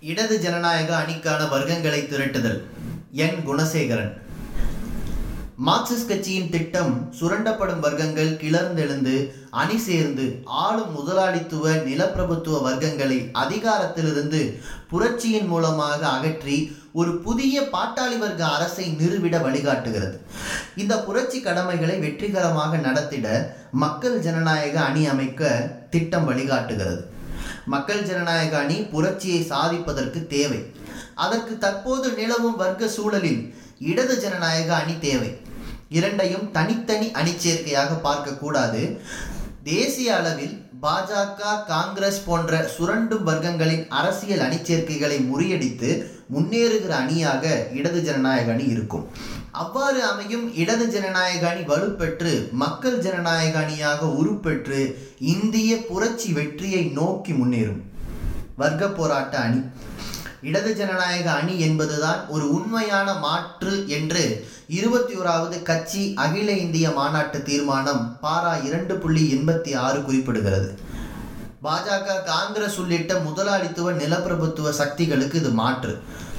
இடது ஜனநாயக அணிக்கான வர்க்கங்களை திரட்டுதல் என் குணசேகரன் மார்க்சிஸ்ட் கட்சியின் திட்டம் சுரண்டப்படும் வர்க்கங்கள் கிளர்ந்தெழுந்து அணி சேர்ந்து ஆளும் முதலாளித்துவ நிலப்பிரபுத்துவ வர்க்கங்களை அதிகாரத்திலிருந்து புரட்சியின் மூலமாக அகற்றி ஒரு புதிய பாட்டாளி வர்க்க அரசை நிறுவிட வழிகாட்டுகிறது இந்த புரட்சி கடமைகளை வெற்றிகரமாக நடத்திட மக்கள் ஜனநாயக அணி அமைக்க திட்டம் வழிகாட்டுகிறது மக்கள் ஜனநாயக அணி புரட்சியை சாதிப்பதற்கு தேவை அதற்கு தற்போது நிலவும் வர்க்க சூழலில் இடது ஜனநாயக அணி தேவை இரண்டையும் தனித்தனி அணிச்சேர்க்கையாக பார்க்கக்கூடாது தேசிய அளவில் பாஜக காங்கிரஸ் போன்ற சுரண்டும் வர்க்கங்களின் அரசியல் அணிச்சேர்க்கைகளை முறியடித்து முன்னேறுகிற அணியாக இடது ஜனநாயக அணி இருக்கும் அவ்வாறு அமையும் இடது ஜனநாயக அணி வலுப்பெற்று மக்கள் ஜனநாயக அணியாக உருப்பெற்று இந்திய புரட்சி வெற்றியை நோக்கி முன்னேறும் வர்க்க போராட்ட அணி இடது ஜனநாயக அணி என்பதுதான் ஒரு உண்மையான மாற்று என்று இருபத்தி ஓராவது கட்சி அகில இந்திய மாநாட்டு தீர்மானம் பாரா இரண்டு புள்ளி எண்பத்தி ஆறு குறிப்பிடுகிறது பாஜக காங்கிரஸ் உள்ளிட்ட முதலாளித்துவ நிலப்பிரபுத்துவ சக்திகளுக்கு இது மாற்று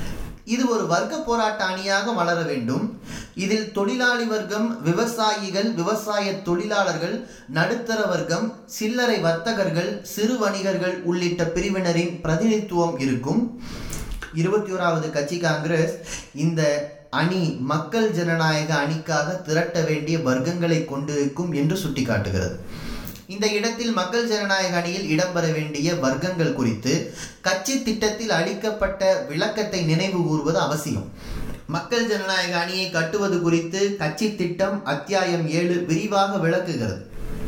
இது ஒரு வர்க்க போராட்ட அணியாக வளர வேண்டும் இதில் தொழிலாளி வர்க்கம் விவசாயிகள் விவசாய தொழிலாளர்கள் நடுத்தர வர்க்கம் சில்லறை வர்த்தகர்கள் சிறு வணிகர்கள் உள்ளிட்ட பிரிவினரின் பிரதிநிதித்துவம் இருக்கும் இருபத்தி ஓராவது கட்சி காங்கிரஸ் இந்த அணி மக்கள் ஜனநாயக அணிக்காக திரட்ட வேண்டிய வர்க்கங்களை கொண்டிருக்கும் என்று சுட்டிக்காட்டுகிறது இந்த இடத்தில் மக்கள் ஜனநாயக அணியில் இடம்பெற வேண்டிய வர்க்கங்கள் குறித்து கட்சி திட்டத்தில் அளிக்கப்பட்ட விளக்கத்தை நினைவு கூறுவது அவசியம் மக்கள் ஜனநாயக அணியை கட்டுவது குறித்து கட்சி திட்டம் அத்தியாயம் ஏழு விரிவாக விளக்குகிறது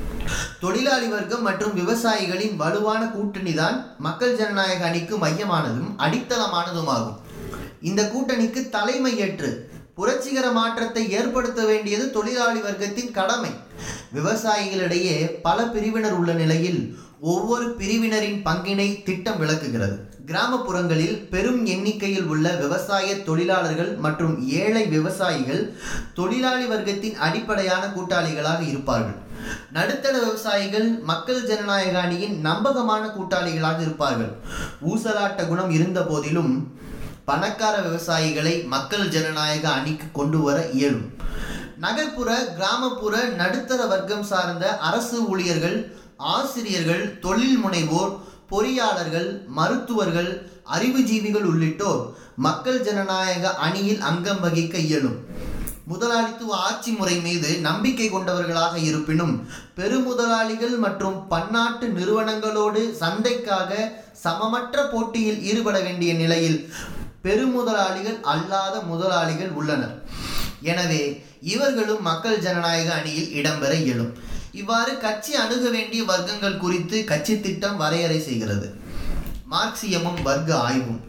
தொழிலாளி வர்க்கம் மற்றும் விவசாயிகளின் வலுவான கூட்டணிதான் மக்கள் ஜனநாயக அணிக்கு மையமானதும் அடித்தளமானதுமாகும் இந்த கூட்டணிக்கு தலைமை ஏற்று புரட்சிகர மாற்றத்தை ஏற்படுத்த வேண்டியது தொழிலாளி வர்க்கத்தின் கடமை விவசாயிகளிடையே பல பிரிவினர் உள்ள நிலையில் ஒவ்வொரு பிரிவினரின் பங்கினை திட்டம் விளக்குகிறது கிராமப்புறங்களில் பெரும் எண்ணிக்கையில் உள்ள விவசாய தொழிலாளர்கள் மற்றும் ஏழை விவசாயிகள் தொழிலாளி வர்க்கத்தின் அடிப்படையான கூட்டாளிகளாக இருப்பார்கள் நடுத்தர விவசாயிகள் மக்கள் ஜனநாயக அணியின் நம்பகமான கூட்டாளிகளாக இருப்பார்கள் ஊசலாட்ட குணம் இருந்த போதிலும் பணக்கார விவசாயிகளை மக்கள் ஜனநாயக அணிக்கு கொண்டு வர இயலும் நகர்ப்புற கிராமப்புற நடுத்தர வர்க்கம் சார்ந்த அரசு ஊழியர்கள் ஆசிரியர்கள் தொழில் முனைவோர் பொறியாளர்கள் மருத்துவர்கள் அறிவுஜீவிகள் உள்ளிட்டோர் மக்கள் ஜனநாயக அணியில் அங்கம் வகிக்க இயலும் முதலாளித்துவ ஆட்சி முறை மீது நம்பிக்கை கொண்டவர்களாக இருப்பினும் பெருமுதலாளிகள் மற்றும் பன்னாட்டு நிறுவனங்களோடு சந்தைக்காக சமமற்ற போட்டியில் ஈடுபட வேண்டிய நிலையில் பெருமுதலாளிகள் அல்லாத முதலாளிகள் உள்ளனர் எனவே இவர்களும் மக்கள் ஜனநாயக அணியில் இடம்பெற இயலும் இவ்வாறு கட்சி அணுக வேண்டிய வர்க்கங்கள் குறித்து கட்சி திட்டம் வரையறை செய்கிறது மார்க்சியமும் வர்க்க ஆய்வும்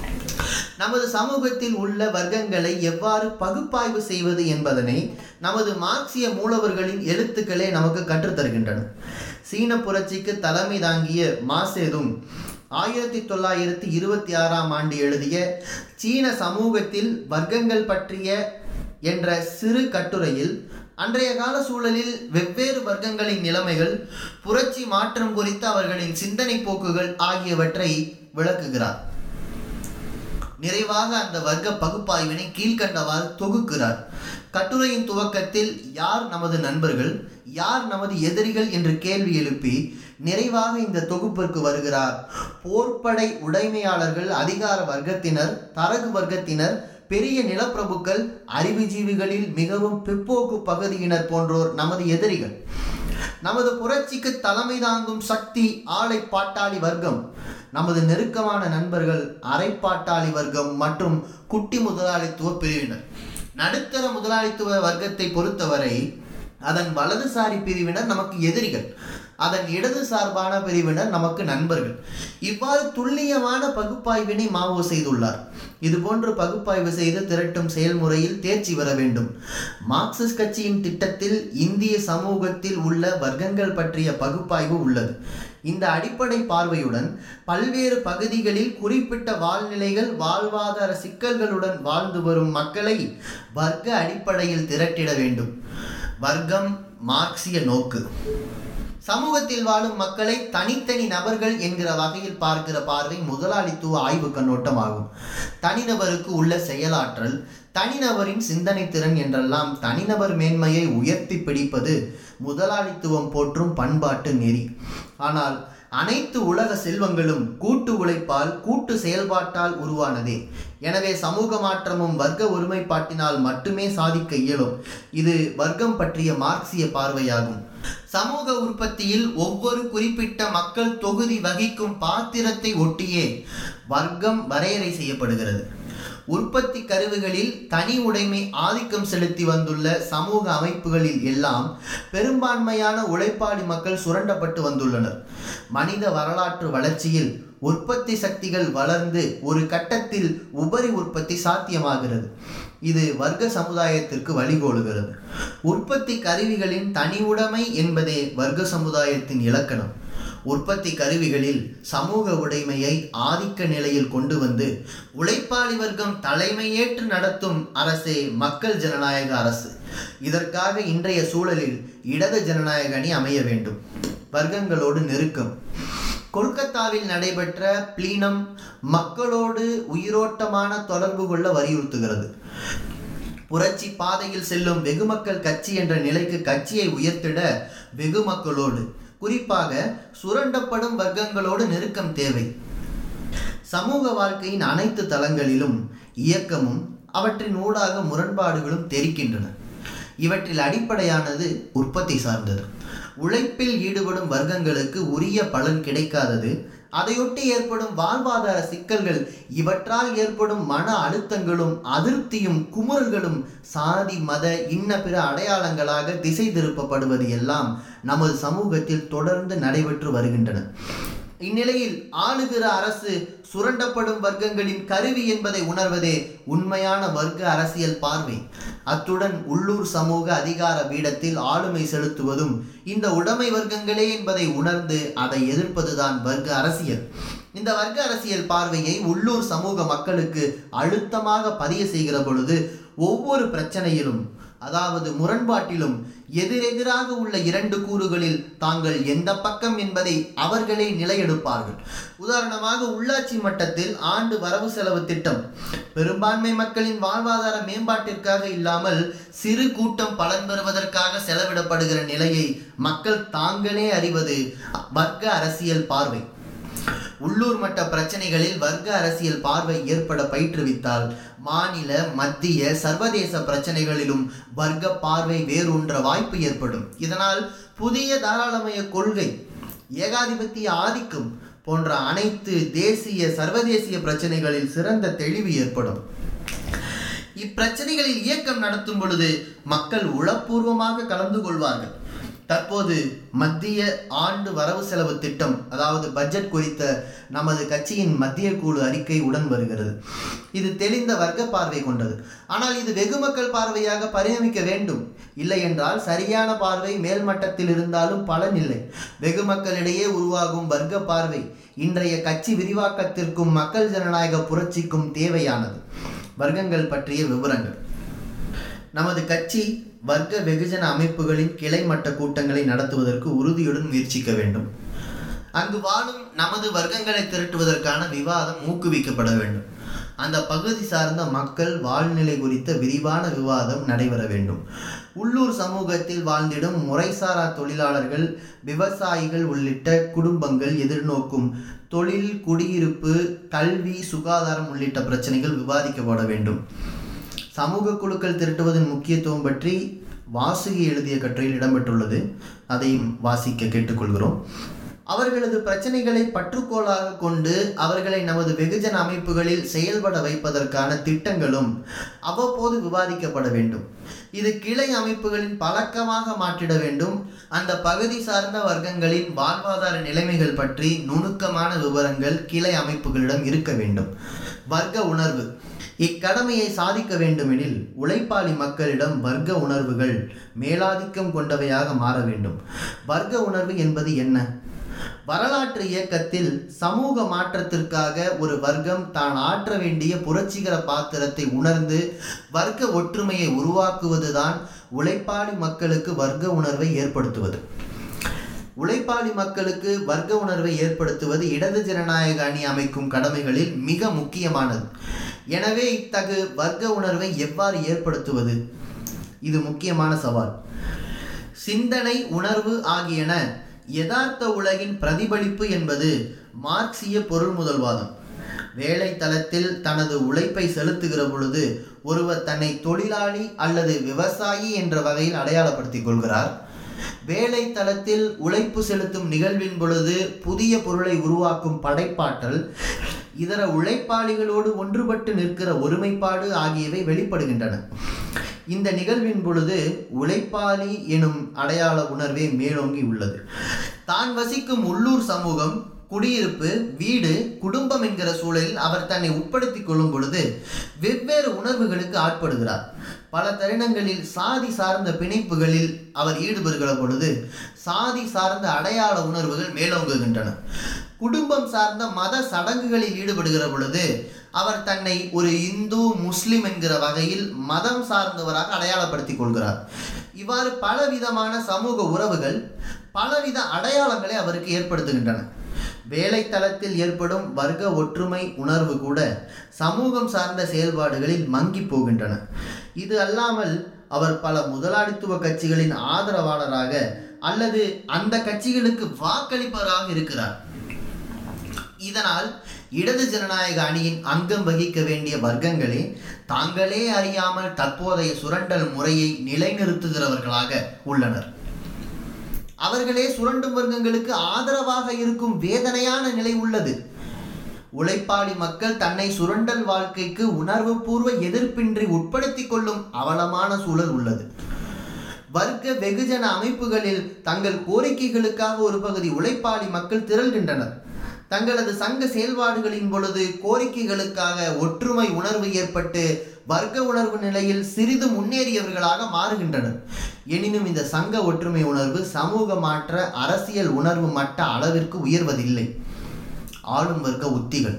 நமது சமூகத்தில் உள்ள வர்க்கங்களை எவ்வாறு பகுப்பாய்வு செய்வது என்பதனை நமது மார்க்சிய மூலவர்களின் எழுத்துக்களே நமக்கு கற்றுத்தருகின்றன சீன புரட்சிக்கு தலைமை தாங்கிய மாசேதும் ஆயிரத்தி தொள்ளாயிரத்தி இருபத்தி ஆறாம் ஆண்டு எழுதிய சீன சமூகத்தில் வர்க்கங்கள் பற்றிய என்ற சிறு கட்டுரையில் அன்றைய கால சூழலில் வெவ்வேறு வர்க்கங்களின் நிலைமைகள் புரட்சி மாற்றம் குறித்த அவர்களின் சிந்தனை போக்குகள் ஆகியவற்றை விளக்குகிறார் நிறைவாக அந்த வர்க்க பகுப்பாய்வினை கீழ்கண்டவாறு தொகுக்கிறார் கட்டுரையின் துவக்கத்தில் யார் நமது நண்பர்கள் யார் நமது எதிரிகள் என்று கேள்வி எழுப்பி நிறைவாக இந்த தொகுப்பிற்கு வருகிறார் போர்ப்படை உடைமையாளர்கள் அதிகார வர்க்கத்தினர் தரகு வர்க்கத்தினர் பெரிய நிலப்பிரபுக்கள் அறிவுஜீவிகளில் மிகவும் பிற்போக்கு பகுதியினர் போன்றோர் நமது எதிரிகள் நமது புரட்சிக்கு தலைமை தாங்கும் சக்தி ஆலை பாட்டாளி வர்க்கம் நமது நெருக்கமான நண்பர்கள் அரைப்பாட்டாளி வர்க்கம் மற்றும் குட்டி முதலாளித்துவ பிரிவினர் நடுத்தர முதலாளித்துவ வர்க்கத்தை பொறுத்தவரை அதன் வலதுசாரி பிரிவினர் நமக்கு எதிரிகள் அதன் இடது சார்பான பிரிவினர் நமக்கு நண்பர்கள் இவ்வாறு துல்லியமான பகுப்பாய்வினை மாவோ செய்துள்ளார் இது போன்று பகுப்பாய்வு செய்து திரட்டும் செயல்முறையில் தேர்ச்சி பெற வேண்டும் மார்க்சிஸ்ட் கட்சியின் திட்டத்தில் இந்திய சமூகத்தில் உள்ள வர்க்கங்கள் பற்றிய பகுப்பாய்வு உள்ளது இந்த அடிப்படை பார்வையுடன் பல்வேறு பகுதிகளில் குறிப்பிட்ட வாழ்நிலைகள் வாழ்வாதார சிக்கல்களுடன் வாழ்ந்து வரும் மக்களை வர்க்க அடிப்படையில் திரட்டிட வேண்டும் வர்க்கம் மார்க்சிய நோக்கு சமூகத்தில் வாழும் மக்களை தனித்தனி நபர்கள் என்கிற வகையில் பார்க்கிற பார்வை முதலாளித்துவ ஆய்வு கண்ணோட்டம் ஆகும் தனிநபருக்கு உள்ள செயலாற்றல் தனிநபரின் சிந்தனை திறன் என்றெல்லாம் தனிநபர் மேன்மையை உயர்த்தி பிடிப்பது முதலாளித்துவம் போற்றும் பண்பாட்டு நெறி ஆனால் அனைத்து உலக செல்வங்களும் கூட்டு உழைப்பால் கூட்டு செயல்பாட்டால் உருவானதே எனவே சமூக மாற்றமும் வர்க்க ஒருமைப்பாட்டினால் மட்டுமே சாதிக்க இயலும் இது வர்க்கம் பற்றிய மார்க்சிய பார்வையாகும் சமூக உற்பத்தியில் ஒவ்வொரு குறிப்பிட்ட மக்கள் தொகுதி வகிக்கும் பாத்திரத்தை ஒட்டியே வர்க்கம் வரையறை செய்யப்படுகிறது உற்பத்தி கருவிகளில் தனி உடைமை ஆதிக்கம் செலுத்தி வந்துள்ள சமூக அமைப்புகளில் எல்லாம் பெரும்பான்மையான உழைப்பாளி மக்கள் சுரண்டப்பட்டு வந்துள்ளனர் மனித வரலாற்று வளர்ச்சியில் உற்பத்தி சக்திகள் வளர்ந்து ஒரு கட்டத்தில் உபரி உற்பத்தி சாத்தியமாகிறது இது வர்க்க சமுதாயத்திற்கு வழிகோலுகிறது உற்பத்தி கருவிகளின் தனி உடைமை என்பதே வர்க்க சமுதாயத்தின் இலக்கணம் உற்பத்தி கருவிகளில் சமூக உடைமையை ஆதிக்க நிலையில் கொண்டு வந்து உழைப்பாளி வர்க்கம் தலைமையேற்று நடத்தும் அரசே மக்கள் ஜனநாயக அரசு இதற்காக இன்றைய சூழலில் இடது ஜனநாயக அணி அமைய வேண்டும் வர்க்கங்களோடு நெருக்கம் கொல்கத்தாவில் நடைபெற்ற பிளீனம் மக்களோடு உயிரோட்டமான தொடர்பு கொள்ள வலியுறுத்துகிறது புரட்சி பாதையில் செல்லும் வெகுமக்கள் கட்சி என்ற நிலைக்கு கட்சியை உயர்த்திட வெகுமக்களோடு குறிப்பாக சுரண்டப்படும் வர்க்கங்களோடு நெருக்கம் தேவை சமூக வாழ்க்கையின் அனைத்து தளங்களிலும் இயக்கமும் அவற்றின் ஊடாக முரண்பாடுகளும் தெரிக்கின்றன இவற்றில் அடிப்படையானது உற்பத்தி சார்ந்தது உழைப்பில் ஈடுபடும் வர்க்கங்களுக்கு உரிய பலன் கிடைக்காதது அதையொட்டி ஏற்படும் வாழ்வாதார சிக்கல்கள் இவற்றால் ஏற்படும் மன அழுத்தங்களும் அதிருப்தியும் குமுறல்களும் சாதி மத இன்ன பிற அடையாளங்களாக திசை திருப்பப்படுவது எல்லாம் நமது சமூகத்தில் தொடர்ந்து நடைபெற்று வருகின்றன இந்நிலையில் ஆளுகிற அரசு சுரண்டப்படும் வர்க்கங்களின் கருவி என்பதை உணர்வதே உண்மையான வர்க்க அரசியல் பார்வை அத்துடன் உள்ளூர் சமூக அதிகார பீடத்தில் ஆளுமை செலுத்துவதும் இந்த உடைமை வர்க்கங்களே என்பதை உணர்ந்து அதை எதிர்ப்பதுதான் வர்க்க அரசியல் இந்த வர்க்க அரசியல் பார்வையை உள்ளூர் சமூக மக்களுக்கு அழுத்தமாக பதிய செய்கிற பொழுது ஒவ்வொரு பிரச்சனையிலும் அதாவது முரண்பாட்டிலும் எதிரெதிராக உள்ள இரண்டு கூறுகளில் தாங்கள் எந்த பக்கம் என்பதை அவர்களே நிலையெடுப்பார்கள் உதாரணமாக உள்ளாட்சி மட்டத்தில் ஆண்டு வரவு செலவு திட்டம் பெரும்பான்மை மக்களின் வாழ்வாதார மேம்பாட்டிற்காக இல்லாமல் சிறு கூட்டம் பலன் பெறுவதற்காக செலவிடப்படுகிற நிலையை மக்கள் தாங்களே அறிவது வர்க்க அரசியல் பார்வை உள்ளூர் மட்ட பிரச்சனைகளில் வர்க்க அரசியல் பார்வை ஏற்பட பயிற்றுவித்தால் மாநில மத்திய சர்வதேச பிரச்சனைகளிலும் வர்க்க பார்வை வேரூன்ற வாய்ப்பு ஏற்படும் இதனால் புதிய தாராளமய கொள்கை ஏகாதிபத்திய ஆதிக்கம் போன்ற அனைத்து தேசிய சர்வதேசிய பிரச்சனைகளில் சிறந்த தெளிவு ஏற்படும் இப்பிரச்சனைகளில் இயக்கம் நடத்தும் பொழுது மக்கள் உளப்பூர்வமாக கலந்து கொள்வார்கள் தற்போது மத்திய ஆண்டு வரவு செலவு திட்டம் அதாவது பட்ஜெட் குறித்த நமது கட்சியின் மத்திய குழு அறிக்கை உடன் வருகிறது இது தெளிந்த வர்க்க பார்வை கொண்டது ஆனால் இது வெகு மக்கள் பார்வையாக பரிணமிக்க வேண்டும் இல்லை என்றால் சரியான பார்வை மேல் மட்டத்தில் இருந்தாலும் பலன் இல்லை வெகு மக்களிடையே உருவாகும் வர்க்க பார்வை இன்றைய கட்சி விரிவாக்கத்திற்கும் மக்கள் ஜனநாயக புரட்சிக்கும் தேவையானது வர்க்கங்கள் பற்றிய விவரங்கள் நமது கட்சி வர்க்க வெகுஜன அமைப்புகளின் கிளை மட்ட கூட்டங்களை நடத்துவதற்கு உறுதியுடன் முயற்சிக்க வேண்டும் அங்கு வாழும் நமது வர்க்கங்களை திரட்டுவதற்கான விவாதம் ஊக்குவிக்கப்பட வேண்டும் அந்த பகுதி சார்ந்த மக்கள் வாழ்நிலை குறித்த விரிவான விவாதம் நடைபெற வேண்டும் உள்ளூர் சமூகத்தில் வாழ்ந்திடும் முறைசாரா தொழிலாளர்கள் விவசாயிகள் உள்ளிட்ட குடும்பங்கள் எதிர்நோக்கும் தொழில் குடியிருப்பு கல்வி சுகாதாரம் உள்ளிட்ட பிரச்சனைகள் விவாதிக்கப்பட வேண்டும் சமூக குழுக்கள் திரட்டுவதன் முக்கியத்துவம் பற்றி வாசுகி எழுதிய கட்டுரையில் இடம்பெற்றுள்ளது அதையும் வாசிக்க கேட்டுக்கொள்கிறோம் அவர்களது பிரச்சனைகளை பற்றுக்கோளாக கொண்டு அவர்களை நமது வெகுஜன அமைப்புகளில் செயல்பட வைப்பதற்கான திட்டங்களும் அவ்வப்போது விவாதிக்கப்பட வேண்டும் இது கிளை அமைப்புகளின் பழக்கமாக மாற்றிட வேண்டும் அந்த பகுதி சார்ந்த வர்க்கங்களின் வாழ்வாதார நிலைமைகள் பற்றி நுணுக்கமான விவரங்கள் கிளை அமைப்புகளிடம் இருக்க வேண்டும் வர்க்க உணர்வு இக்கடமையை சாதிக்க வேண்டுமெனில் உழைப்பாளி மக்களிடம் வர்க்க உணர்வுகள் மேலாதிக்கம் கொண்டவையாக மாற வேண்டும் வர்க்க உணர்வு என்பது என்ன வரலாற்று இயக்கத்தில் சமூக மாற்றத்திற்காக ஒரு வர்க்கம் தான் ஆற்ற வேண்டிய புரட்சிகர பாத்திரத்தை உணர்ந்து வர்க்க ஒற்றுமையை உருவாக்குவதுதான் உழைப்பாளி மக்களுக்கு வர்க்க உணர்வை ஏற்படுத்துவது உழைப்பாளி மக்களுக்கு வர்க்க உணர்வை ஏற்படுத்துவது இடது ஜனநாயக அணி அமைக்கும் கடமைகளில் மிக முக்கியமானது எனவே இத்தகு வர்க்க உணர்வை எவ்வாறு ஏற்படுத்துவது இது முக்கியமான சவால் சிந்தனை உணர்வு ஆகியன யதார்த்த உலகின் பிரதிபலிப்பு என்பது மார்க்சிய பொருள் முதல்வாதம் வேலை தளத்தில் தனது உழைப்பை செலுத்துகிற பொழுது ஒருவர் தன்னை தொழிலாளி அல்லது விவசாயி என்ற வகையில் அடையாளப்படுத்திக் கொள்கிறார் வேலை தளத்தில் உழைப்பு செலுத்தும் நிகழ்வின் பொழுது புதிய பொருளை உருவாக்கும் படைப்பாற்றல் இதர உழைப்பாளிகளோடு ஒன்றுபட்டு நிற்கிற ஒருமைப்பாடு ஆகியவை வெளிப்படுகின்றன இந்த நிகழ்வின் பொழுது உழைப்பாளி எனும் அடையாள உணர்வே மேலோங்கி உள்ளது தான் வசிக்கும் உள்ளூர் சமூகம் குடியிருப்பு வீடு குடும்பம் என்கிற சூழலில் அவர் தன்னை உட்படுத்திக் கொள்ளும் பொழுது வெவ்வேறு உணர்வுகளுக்கு ஆட்படுகிறார் பல தருணங்களில் சாதி சார்ந்த பிணைப்புகளில் அவர் ஈடுபடுகிற பொழுது சாதி சார்ந்த அடையாள உணர்வுகள் மேலோங்குகின்றன குடும்பம் சார்ந்த மத சடங்குகளில் ஈடுபடுகிற பொழுது அவர் தன்னை ஒரு இந்து முஸ்லிம் என்கிற வகையில் மதம் சார்ந்தவராக அடையாளப்படுத்திக் கொள்கிறார் இவ்வாறு பலவிதமான சமூக உறவுகள் பலவித அடையாளங்களை அவருக்கு ஏற்படுத்துகின்றன வேலை தளத்தில் ஏற்படும் வர்க்க ஒற்றுமை உணர்வு கூட சமூகம் சார்ந்த செயல்பாடுகளில் மங்கி போகின்றன இது அல்லாமல் அவர் பல முதலாளித்துவ கட்சிகளின் ஆதரவாளராக அல்லது அந்த கட்சிகளுக்கு வாக்களிப்பவராக இருக்கிறார் இதனால் இடது ஜனநாயக அணியின் அங்கம் வகிக்க வேண்டிய வர்க்கங்களே தாங்களே அறியாமல் தற்போதைய சுரண்டல் முறையை நிலைநிறுத்துகிறவர்களாக உள்ளனர் அவர்களே சுரண்டும் வர்க்கங்களுக்கு ஆதரவாக இருக்கும் வேதனையான நிலை உள்ளது உழைப்பாளி மக்கள் தன்னை சுரண்டல் வாழ்க்கைக்கு உணர்வுபூர்வ எதிர்ப்பின்றி உட்படுத்திக் கொள்ளும் அவலமான சூழல் உள்ளது வர்க்க வெகுஜன அமைப்புகளில் தங்கள் கோரிக்கைகளுக்காக ஒரு பகுதி உழைப்பாளி மக்கள் திரள்கின்றனர் தங்களது சங்க செயல்பாடுகளின் பொழுது கோரிக்கைகளுக்காக ஒற்றுமை உணர்வு ஏற்பட்டு வர்க்க உணர்வு நிலையில் சிறிது முன்னேறியவர்களாக மாறுகின்றனர் எனினும் இந்த சங்க ஒற்றுமை உணர்வு சமூக மாற்ற அரசியல் உணர்வு மட்ட அளவிற்கு உயர்வதில்லை ஆளும் வர்க்க உத்திகள்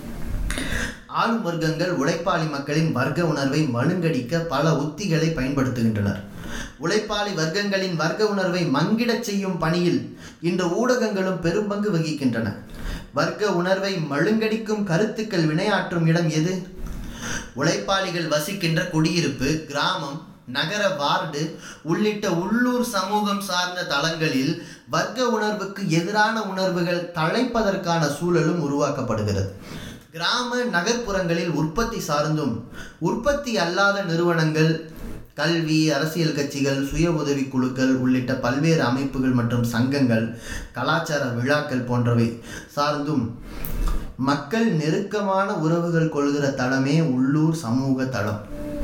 ஆளும் வர்க்கங்கள் உழைப்பாளி மக்களின் வர்க்க உணர்வை மழுங்கடிக்க பல உத்திகளை பயன்படுத்துகின்றனர் உழைப்பாளி வர்க்கங்களின் வர்க்க உணர்வை மங்கிடச் செய்யும் பணியில் இன்று ஊடகங்களும் பெரும்பங்கு வகிக்கின்றன வர்க்க உணர்வை மழுங்கடிக்கும் கருத்துக்கள் வினையாற்றும் இடம் எது உழைப்பாளிகள் வசிக்கின்ற குடியிருப்பு கிராமம் நகர வார்டு உள்ளிட்ட உள்ளூர் சமூகம் சார்ந்த தளங்களில் வர்க்க உணர்வுக்கு எதிரான உணர்வுகள் தழைப்பதற்கான சூழலும் உருவாக்கப்படுகிறது கிராம நகர்ப்புறங்களில் உற்பத்தி சார்ந்தும் உற்பத்தி அல்லாத நிறுவனங்கள் கல்வி அரசியல் கட்சிகள் சுய உதவி குழுக்கள் உள்ளிட்ட பல்வேறு அமைப்புகள் மற்றும் சங்கங்கள் கலாச்சார விழாக்கள் போன்றவை சார்ந்தும் மக்கள் நெருக்கமான உறவுகள் கொள்கிற தளமே உள்ளூர் சமூக தளம்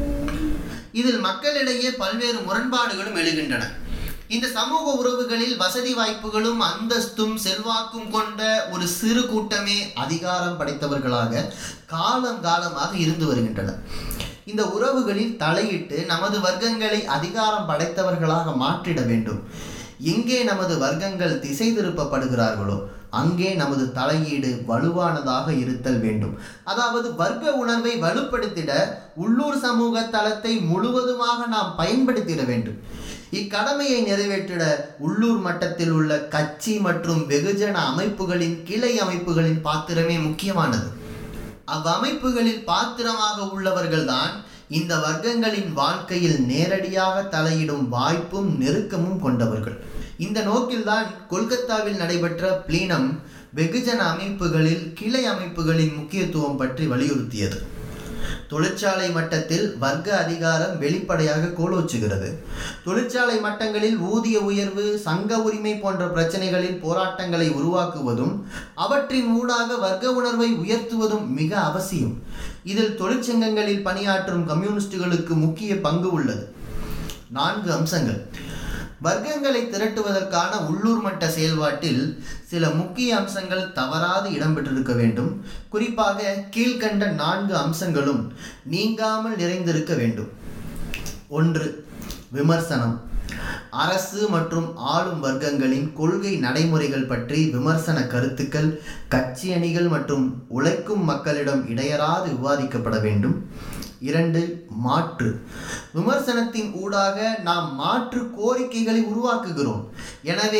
இதில் மக்களிடையே பல்வேறு முரண்பாடுகளும் எழுகின்றன இந்த சமூக உறவுகளில் வசதி வாய்ப்புகளும் அந்தஸ்தும் செல்வாக்கும் கொண்ட ஒரு சிறு கூட்டமே அதிகாரம் படைத்தவர்களாக காலம் காலமாக இருந்து வருகின்றனர் இந்த உறவுகளில் தலையிட்டு நமது வர்க்கங்களை அதிகாரம் படைத்தவர்களாக மாற்றிட வேண்டும் எங்கே நமது வர்க்கங்கள் திசை திருப்பப்படுகிறார்களோ அங்கே நமது தலையீடு வலுவானதாக இருத்தல் வேண்டும் அதாவது வர்க்க உணர்வை வலுப்படுத்திட உள்ளூர் சமூக தளத்தை முழுவதுமாக நாம் பயன்படுத்திட வேண்டும் இக்கடமையை நிறைவேற்றிட உள்ளூர் மட்டத்தில் உள்ள கட்சி மற்றும் வெகுஜன அமைப்புகளின் கிளை அமைப்புகளின் பாத்திரமே முக்கியமானது அவ்வமைப்புகளில் பாத்திரமாக உள்ளவர்கள்தான் இந்த வர்க்கங்களின் வாழ்க்கையில் நேரடியாக தலையிடும் வாய்ப்பும் நெருக்கமும் கொண்டவர்கள் இந்த நோக்கில்தான் கொல்கத்தாவில் நடைபெற்ற பிளீனம் வெகுஜன அமைப்புகளில் கிளை அமைப்புகளின் முக்கியத்துவம் பற்றி வலியுறுத்தியது தொழிற்சாலை மட்டத்தில் வர்க்க அதிகாரம் வெளிப்படையாக கோலோச்சுகிறது தொழிற்சாலை மட்டங்களில் ஊதிய உயர்வு சங்க உரிமை போன்ற பிரச்சனைகளில் போராட்டங்களை உருவாக்குவதும் அவற்றின் ஊடாக வர்க்க உணர்வை உயர்த்துவதும் மிக அவசியம் இதில் தொழிற்சங்கங்களில் பணியாற்றும் கம்யூனிஸ்டுகளுக்கு முக்கிய பங்கு உள்ளது நான்கு அம்சங்கள் வர்க்கங்களை திரட்டுவதற்கான உள்ளூர் மட்ட செயல்பாட்டில் சில முக்கிய அம்சங்கள் தவறாது இடம்பெற்றிருக்க வேண்டும் குறிப்பாக கீழ்கண்ட நான்கு அம்சங்களும் நீங்காமல் நிறைந்திருக்க வேண்டும் ஒன்று விமர்சனம் அரசு மற்றும் ஆளும் வர்க்கங்களின் கொள்கை நடைமுறைகள் பற்றி விமர்சன கருத்துக்கள் கட்சி அணிகள் மற்றும் உழைக்கும் மக்களிடம் இடையறாது விவாதிக்கப்பட வேண்டும் இரண்டு மாற்று விமர்சனத்தின் ஊடாக நாம் மாற்று கோரிக்கைகளை உருவாக்குகிறோம் எனவே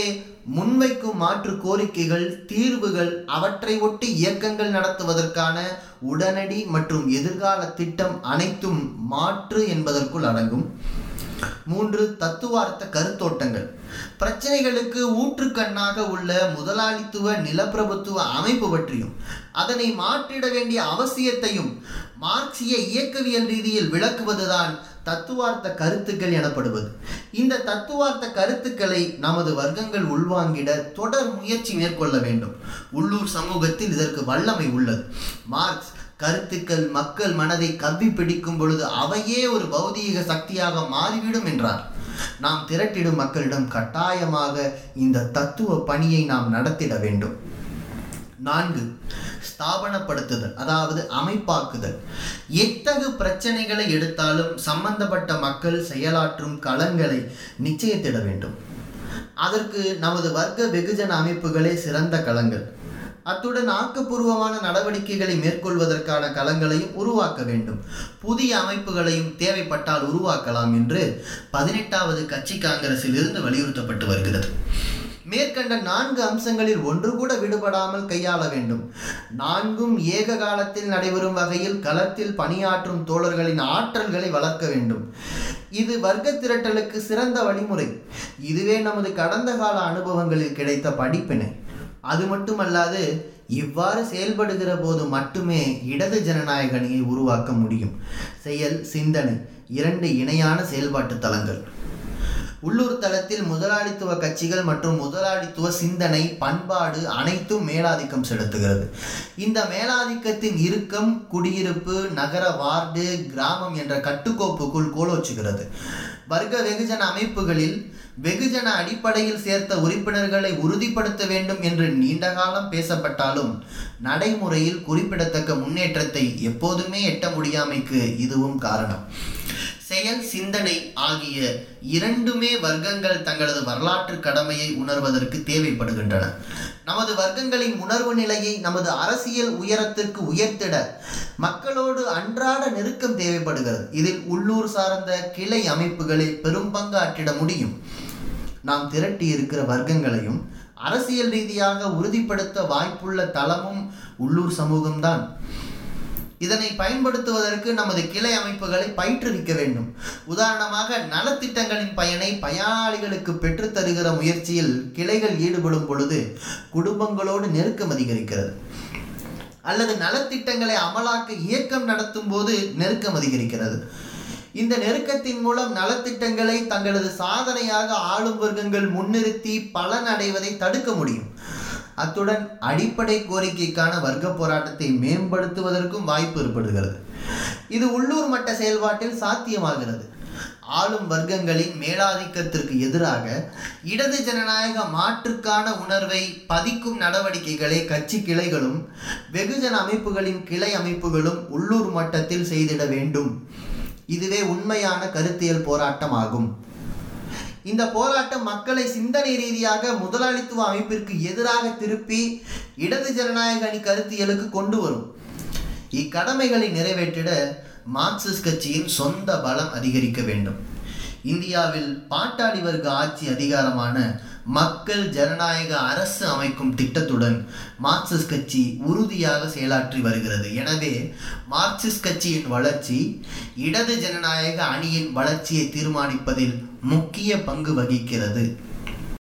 முன்வைக்கும் மாற்று கோரிக்கைகள் தீர்வுகள் அவற்றை ஒட்டி இயக்கங்கள் நடத்துவதற்கான உடனடி மற்றும் எதிர்கால திட்டம் அனைத்தும் மாற்று என்பதற்குள் அடங்கும் மூன்று தத்துவார்த்த கருத்தோட்டங்கள் பிரச்சனைகளுக்கு ஊற்றுக்கண்ணாக உள்ள முதலாளித்துவ நிலப்பிரபுத்துவ அமைப்பு பற்றியும் அதனை மாற்றிட வேண்டிய அவசியத்தையும் மார்க்சிய இயக்கவியல் ரீதியில் விளக்குவதுதான் தத்துவார்த்த கருத்துக்கள் எனப்படுவது இந்த தத்துவார்த்த கருத்துக்களை நமது வர்க்கங்கள் உள்வாங்கிட தொடர் முயற்சி மேற்கொள்ள வேண்டும் உள்ளூர் சமூகத்தில் இதற்கு வல்லமை உள்ளது மார்க்ஸ் கருத்துக்கள் மக்கள் மனதை கவ்வி பிடிக்கும் பொழுது அவையே ஒரு பௌதீக சக்தியாக மாறிவிடும் என்றார் நாம் திரட்டிடும் மக்களிடம் கட்டாயமாக இந்த தத்துவ பணியை நாம் நடத்திட வேண்டும் நான்கு ஸ்தாபனப்படுத்துதல் அதாவது அமைப்பாக்குதல் எத்தகு பிரச்சனைகளை எடுத்தாலும் சம்பந்தப்பட்ட மக்கள் செயலாற்றும் களங்களை நிச்சயத்திட வேண்டும் அதற்கு நமது வர்க்க வெகுஜன அமைப்புகளே சிறந்த களங்கள் அத்துடன் ஆக்கப்பூர்வமான நடவடிக்கைகளை மேற்கொள்வதற்கான களங்களையும் உருவாக்க வேண்டும் புதிய அமைப்புகளையும் தேவைப்பட்டால் உருவாக்கலாம் என்று பதினெட்டாவது கட்சி காங்கிரஸில் இருந்து வலியுறுத்தப்பட்டு வருகிறது மேற்கண்ட நான்கு அம்சங்களில் ஒன்று கூட விடுபடாமல் கையாள வேண்டும் நான்கும் ஏக காலத்தில் நடைபெறும் வகையில் களத்தில் பணியாற்றும் தோழர்களின் ஆற்றல்களை வளர்க்க வேண்டும் இது வர்க்க திரட்டலுக்கு சிறந்த வழிமுறை இதுவே நமது கடந்த கால அனுபவங்களில் கிடைத்த படிப்பினை அது மட்டுமல்லாது இவ்வாறு செயல்படுகிற போது மட்டுமே இடது ஜனநாயக அணியை உருவாக்க முடியும் செயல் சிந்தனை இரண்டு இணையான செயல்பாட்டு தளங்கள் உள்ளூர் தளத்தில் முதலாளித்துவ கட்சிகள் மற்றும் முதலாளித்துவ சிந்தனை பண்பாடு அனைத்தும் மேலாதிக்கம் செலுத்துகிறது இந்த மேலாதிக்கத்தின் இறுக்கம் குடியிருப்பு நகர வார்டு கிராமம் என்ற கட்டுக்கோப்புக்குள் கோலோச்சுகிறது வர்க்க வெகுஜன அமைப்புகளில் வெகுஜன அடிப்படையில் சேர்த்த உறுப்பினர்களை உறுதிப்படுத்த வேண்டும் என்று நீண்ட காலம் பேசப்பட்டாலும் நடைமுறையில் குறிப்பிடத்தக்க முன்னேற்றத்தை எப்போதுமே எட்ட முடியாமைக்கு இதுவும் காரணம் செயல் சிந்தனை ஆகிய இரண்டுமே வர்க்கங்கள் தங்களது வரலாற்று கடமையை உணர்வதற்கு தேவைப்படுகின்றன நமது வர்க்கங்களின் உணர்வு நிலையை நமது அரசியல் உயரத்திற்கு உயர்த்திட மக்களோடு அன்றாட நெருக்கம் தேவைப்படுகிறது இதில் உள்ளூர் சார்ந்த கிளை அமைப்புகளை பெரும் பங்காற்றிட முடியும் நாம் திரட்டி இருக்கிற வர்க்கங்களையும் அரசியல் ரீதியாக உறுதிப்படுத்த வாய்ப்புள்ள தளமும் உள்ளூர் சமூகம்தான் இதனை பயன்படுத்துவதற்கு நமது கிளை அமைப்புகளை பயிற்றுவிக்க வேண்டும் உதாரணமாக நலத்திட்டங்களின் பயனை பயனாளிகளுக்கு பெற்றுத் தருகிற முயற்சியில் கிளைகள் ஈடுபடும் பொழுது குடும்பங்களோடு நெருக்கம் அதிகரிக்கிறது அல்லது நலத்திட்டங்களை அமலாக்க இயக்கம் நடத்தும் போது நெருக்கம் அதிகரிக்கிறது இந்த நெருக்கத்தின் மூலம் நலத்திட்டங்களை தங்களது சாதனையாக ஆளும் வர்க்கங்கள் முன்னிறுத்தி பலன் அடைவதை தடுக்க முடியும் அத்துடன் அடிப்படை கோரிக்கைக்கான வர்க்க போராட்டத்தை மேம்படுத்துவதற்கும் வாய்ப்பு ஏற்படுகிறது இது உள்ளூர் மட்ட செயல்பாட்டில் சாத்தியமாகிறது ஆளும் வர்க்கங்களின் மேலாதிக்கத்திற்கு எதிராக இடது ஜனநாயக மாற்றுக்கான உணர்வை பதிக்கும் நடவடிக்கைகளை கட்சி கிளைகளும் வெகுஜன அமைப்புகளின் கிளை அமைப்புகளும் உள்ளூர் மட்டத்தில் செய்திட வேண்டும் இதுவே உண்மையான கருத்தியல் போராட்டம் ஆகும் இந்த போராட்டம் மக்களை சிந்தனை ரீதியாக முதலாளித்துவ அமைப்பிற்கு எதிராக திருப்பி இடது ஜனநாயக அணி கருத்தியலுக்கு கொண்டு வரும் இக்கடமைகளை நிறைவேற்றிட மார்க்சிஸ்ட் கட்சியின் சொந்த பலம் அதிகரிக்க வேண்டும் இந்தியாவில் பாட்டாளி வர்க்க ஆட்சி அதிகாரமான மக்கள் ஜனநாயக அரசு அமைக்கும் திட்டத்துடன் மார்க்சிஸ்ட் கட்சி உறுதியாக செயலாற்றி வருகிறது எனவே மார்க்சிஸ்ட் கட்சியின் வளர்ச்சி இடது ஜனநாயக அணியின் வளர்ச்சியை தீர்மானிப்பதில் முக்கிய பங்கு வகிக்கிறது